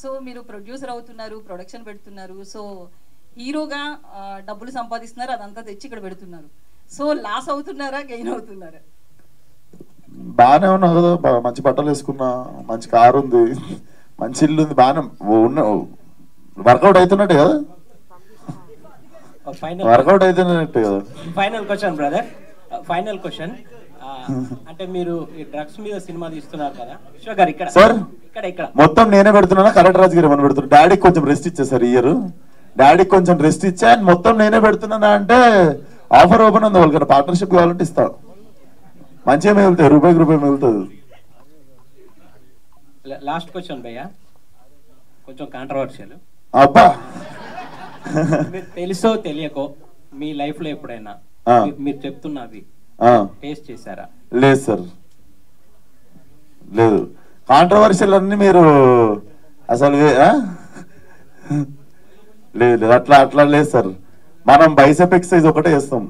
So మీరు producer అవుతున్నారు production పెడుతున్నారు సో హీరోగా ఆ, డబ్బులు సంపాదిస్తున్నారు అదంతా తెచ్చి ఇక్కడ పెడుతున్నారు సో లాస్ అవుతున్నారా గెయిన్ అవుతున్నారా బాగానే ఉన్నావు కదా బా- మంచి బట్టలు వేసుకున్నా మంచి కారు ఉంది మంచి ఇల్లు ఉంది బాగానే ఉన్న వర్కౌట్ అవుతున్నట్టే కదా ఫైనల్ వర్కౌట్ అవుతున్నట్టే కదా final question brother final question అంటే మీరు ఈ డ్రగ్స్ మీద సినిమా తీస్తున్నారు కదా విశ్వ గారు ఇక్కడ సార్ ఇక్కడ ఇక్కడ మొత్తం నేనే పెడుతున్నానా కరెక్ట్ రాజు గారు ఏమని పెడుతున్నా డాడీకి కొంచెం రెస్ట్ ఇచ్చా సార్ ఇయర్ డాడీకి కొంచెం రెస్ట్ ఇచ్చా అండ్ మొత్తం నేనే పెడుతున్నానా అంటే ఆఫర్ ఓపెన్ ఉంది వాళ్ళకి పార్ట్నర్షిప్ కావాలంటే ఇస్తా మంచిగా మిగులుతాయి రూపాయికి రూపాయి మిగులుతుంది లాస్ట్ క్వశ్చన్ భయ్య కొంచెం కాంట్రవర్షియల్ అబ్బా మీరు తెలుసో తెలియకో మీ లైఫ్ లో ఎప్పుడైనా ఆ. మీ- మీరు చెప్తున్నవి ఆ, టేస్ట్ చేశారా లేదు సార్ లేదు కాంట్రవర్షియల్ అన్ని మీరు అసలు వే- ఆ? లేదు లేదు అట్లా అట్లా లేదు సార్ మనం బైసెప్ ఎక్సర్సైజ్ ఒకటే చేస్తాం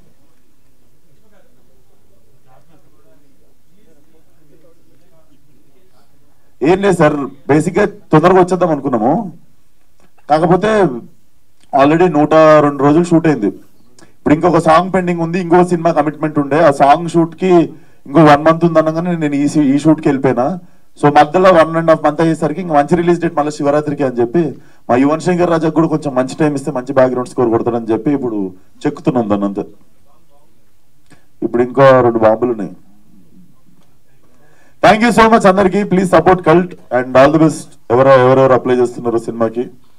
ఏం లేదు సార్ బేసిక్ గా తొందరగా వచ్చేద్దాం అనుకున్నాము కాకపోతే ఆల్రెడీ నూట రెండు రోజులు షూట్ అయింది ఇప్పుడు ఇంకొక సాంగ్ పెండింగ్ ఉంది ఇంకో సినిమా కమిట్మెంట్ ఉండే ఆ సాంగ్ షూట్ కి ఇంకో వన్ మంత్ ఉంది అనగానే నేను ఈ ఈ షూట్ కి వెళ్ళిపోయినా సో మధ్యలో వన్ అండ్ హాఫ్ మంత్ అయ్యేసరికి ఇంక మంచి రిలీజ్ డేట్ మళ్ళీ శివరాత్రికి అని చెప్పి మా యువన్ శంకర్ రాజాకు కూడా కొంచెం మంచి టైం ఇస్తే మంచి బ్యాక్గ్రౌండ్ స్కోర్ కొడతాడని చెప్పి ఇప్పుడు చెక్కుతున్నాం దాన్ని అంతే ఇప్పుడు ఇంకో రెండు బాంబులు ఉన్నాయి థ్యాంక్ యూ సో మచ్ అందరికి please support cult and all the best ఎవరో ఎవరెవరు అప్లై చేస్తున్నారు సినిమాకి